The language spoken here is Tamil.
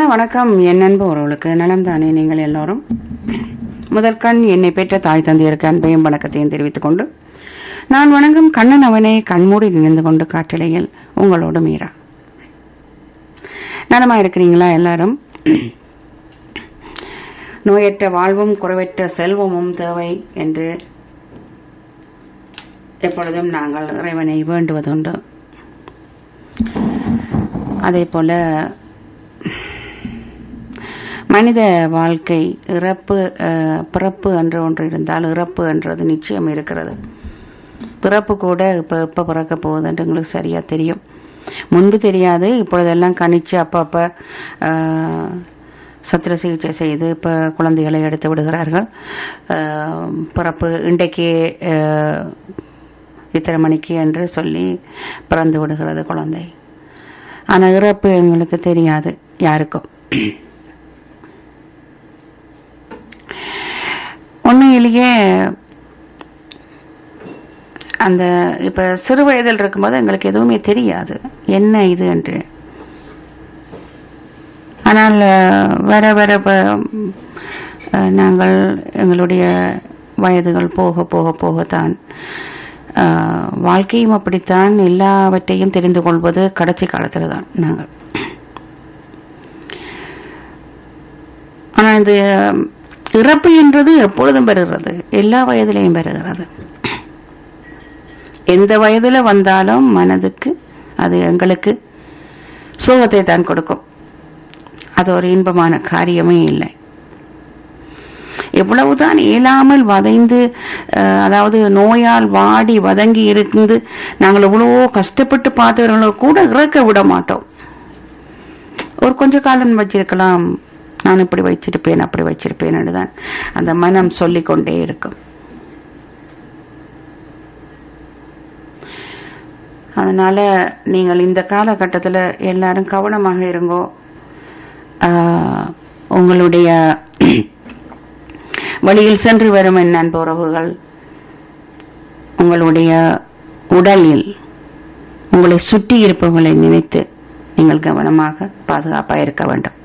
வணக்கம் என் அன்பு உறவுகளுக்கு நலம் தானே நீங்கள் எல்லோரும் முதற்கண் என்னை பெற்ற தாய் தந்தையருக்கு அன்பையும் வணக்கத்தையும் தெரிவித்துக் கொண்டு நான் வணங்கும் கண்ணன் அவனே கண்மூடி நினைந்து கொண்டு காட்டிலையில் உங்களோடு மீரா நலமா இருக்கிறீங்களா எல்லாரும் நோயற்ற வாழ்வும் குறைவற்ற செல்வமும் தேவை என்று எப்பொழுதும் நாங்கள் இறைவனை வேண்டுவதுண்டு அதே போல மனித வாழ்க்கை இறப்பு அஹ், பிறப்பு என்று ஒன்று இருந்தால் இறப்பு என்றது நிச்சயம் இருக்கிறது பிறப்பு கூட இப்போ எப்போ பிறக்க போகுதுன்ட்டு எங்களுக்கு சரியா தெரியும் முன்பு தெரியாது இப்பொழுதெல்லாம் கணிச்சு அப்பப்போ அஹ், சத்திர சிகிச்சை செய்து இப்போ குழந்தைகளை எடுத்து விடுகிறார்கள் அஹ், பிறப்பு இன்றைக்கு அஹ், இத்தனை மணிக்கு என்று சொல்லி பிறந்து விடுகிறது குழந்தை ஆனால் இறப்பு எங்களுக்கு தெரியாது யாருக்கும் உண்மையிலேயே அந்த இப்ப சிறு வயதில் இருக்கும்போது எங்களுக்கு எதுவுமே தெரியாது என்ன இது என்று ஆனால் அஹ், வர வர ப- அஹ், நாங்கள் எங்களுடைய வயதுகள் போக போக போகத்தான் அஹ், வாழ்க்கையும் அப்படித்தான் எல்லாவற்றையும் தெரிந்து கொள்வது கடைசி காலத்தில் தான் நாங்கள் ஆனால் இந்த இறப்பு என்றது எப்பொழுதும் பெறுகிறது எல்லா வயதிலையும் பெறுகிறது எந்த வயதுல வந்தாலும் மனதுக்கு அது எங்களுக்கு சோகத்தை தான் கொடுக்கும் அது ஒரு இன்பமான காரியமே இல்லை எவ்வளவுதான் இயலாமல் வதைந்து அஹ், அதாவது நோயால் வாடி வதங்கி இருந்து நாங்கள் எவ்வளவோ கஷ்டப்பட்டு பார்த்தவர்களை கூட இறக்க விட மாட்டோம் ஒரு கொஞ்ச காலம் வச்சிருக்கலாம் நான் இப்படி வச்சிருப்பேன் அப்படி வச்சிருப்பேன் தான் அந்த மனம் சொல்லிக் கொண்டே இருக்கும் அதனால நீங்கள் இந்த காலகட்டத்தில் எல்லாரும் கவனமாக இருங்கோ ஆஹ், உங்களுடைய வழியில் சென்று வரும் என் நண்பு உறவுகள் உங்களுடைய உடலில் உங்களை சுற்றி இருப்பவர்களை நினைத்து நீங்கள் கவனமாக பாதுகாப்பாக இருக்க வேண்டும்